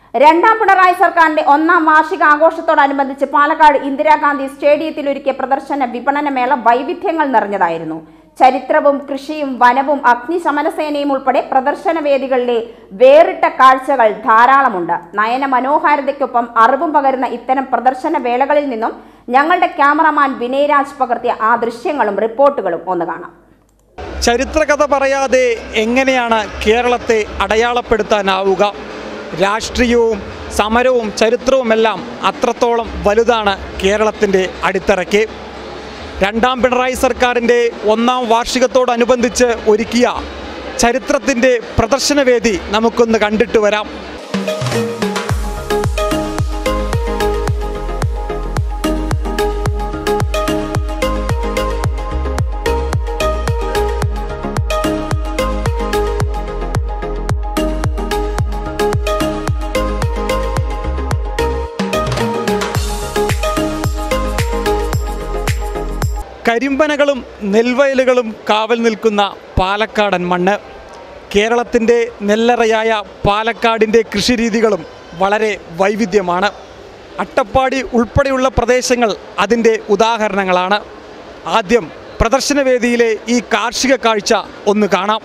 രണ്ടാം പിണറായി സർക്കാരിന്റെ ഒന്നാം വാർഷിക ആഘോഷത്തോടനുബന്ധിച്ച് പാലക്കാട് ഇന്ദിരാഗാന്ധി സ്റ്റേഡിയത്തിൽ ഒരുക്കിയ പ്രദർശന വിപണന മേള വൈവിധ്യങ്ങൾ നിറഞ്ഞതായിരുന്നു ചരിത്രവും കൃഷിയും വനവും അഗ്നിശമനസേനയും ഉൾപ്പെടെ പ്രദർശന വേദികളിലെ വേറിട്ട കാഴ്ചകൾ ധാരാളമുണ്ട് നയന മനോഹാരിതയ്ക്കൊപ്പം അറിവും പകരുന്ന ഇത്തരം പ്രദർശന വേളകളിൽ നിന്നും ഞങ്ങളുടെ ക്യാമറമാൻ വിനയരാജ് പകർത്തിയ ആ ദൃശ്യങ്ങളും റിപ്പോർട്ടുകളും ഒന്ന് കാണാം ചരിത്രകഥ പറയാതെ എങ്ങനെയാണ് കേരളത്തെ അടയാളപ്പെടുത്താനാവുക രാഷ്ട്രീയവും സമരവും ചരിത്രവുമെല്ലാം അത്രത്തോളം വലുതാണ് കേരളത്തിൻ്റെ അടിത്തറയ്ക്ക് രണ്ടാം പിണറായി സർക്കാരിൻ്റെ ഒന്നാം വാർഷികത്തോടനുബന്ധിച്ച് ഒരുക്കിയ ചരിത്രത്തിൻ്റെ പ്രദർശനവേദി നമുക്കൊന്ന് കണ്ടിട്ട് വരാം കരിമ്പനകളും നെൽവയലുകളും കാവൽ നിൽക്കുന്ന പാലക്കാടൻ മണ്ണ് കേരളത്തിൻ്റെ നെല്ലറയായ പാലക്കാടിൻ്റെ കൃഷിരീതികളും വളരെ വൈവിധ്യമാണ് അട്ടപ്പാടി ഉൾപ്പെടെയുള്ള പ്രദേശങ്ങൾ അതിൻ്റെ ഉദാഹരണങ്ങളാണ് ആദ്യം പ്രദർശനവേദിയിലെ ഈ കാർഷിക കാഴ്ച ഒന്ന് കാണാം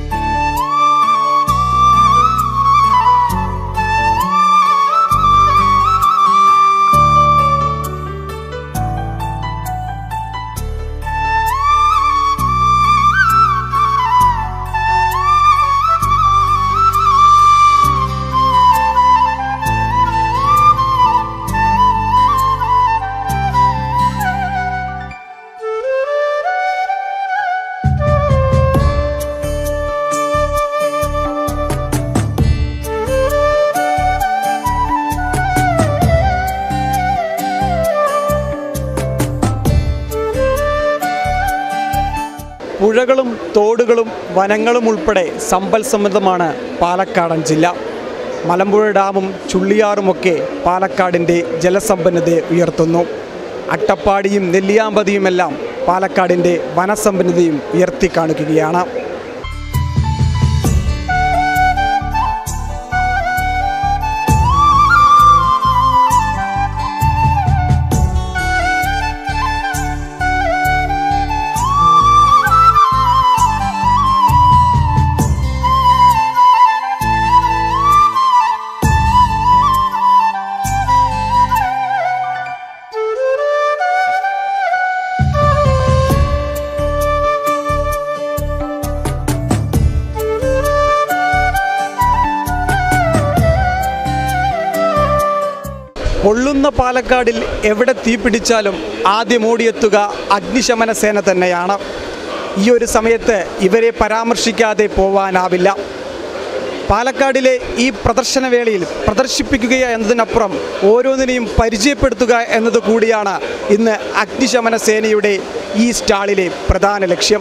പുഴകളും തോടുകളും വനങ്ങളും ഉൾപ്പെടെ സമ്പൽ സമൃദ്ധമാണ് പാലക്കാടൻ ജില്ല മലമ്പുഴ ഡാമും ചുള്ളിയാറുമൊക്കെ പാലക്കാടിൻ്റെ ജലസമ്പന്നതയെ ഉയർത്തുന്നു അട്ടപ്പാടിയും നെല്ലിയാമ്പതിയുമെല്ലാം പാലക്കാടിൻ്റെ വനസമ്പന്നതയും ഉയർത്തിക്കാണിക്കുകയാണ് പൊള്ളുന്ന പാലക്കാടിൽ എവിടെ തീ പിടിച്ചാലും ആദ്യം ഓടിയെത്തുക അഗ്നിശമന സേന തന്നെയാണ് ഈ ഒരു സമയത്ത് ഇവരെ പരാമർശിക്കാതെ പോവാനാവില്ല പാലക്കാടിലെ ഈ പ്രദർശനവേളയിൽ പ്രദർശിപ്പിക്കുക എന്നതിനപ്പുറം ഓരോന്നിനെയും പരിചയപ്പെടുത്തുക എന്നത് കൂടിയാണ് ഇന്ന് അഗ്നിശമന സേനയുടെ ഈ സ്റ്റാളിലെ പ്രധാന ലക്ഷ്യം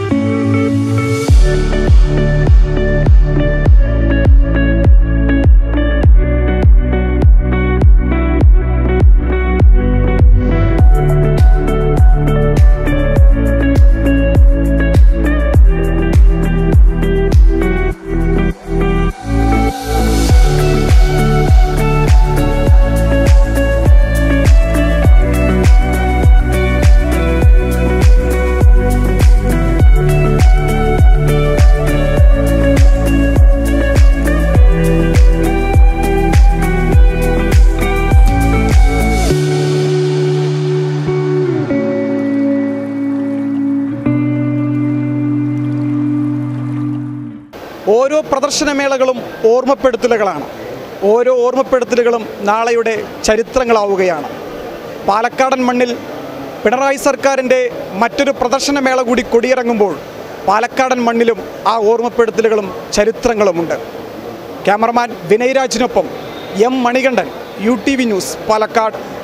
ഓരോ പ്രദർശനമേളകളും ഓർമ്മപ്പെടുത്തലുകളാണ് ഓരോ ഓർമ്മപ്പെടുത്തലുകളും നാളെയുടെ ചരിത്രങ്ങളാവുകയാണ് പാലക്കാടൻ മണ്ണിൽ പിണറായി സർക്കാരിൻ്റെ മറ്റൊരു പ്രദർശനമേള കൂടി കൊടിയിറങ്ങുമ്പോൾ പാലക്കാടൻ മണ്ണിലും ആ ഓർമ്മപ്പെടുത്തലുകളും ചരിത്രങ്ങളുമുണ്ട് ക്യാമറമാൻ വിനയരാജിനൊപ്പം M Manikandan U T V news Palakkad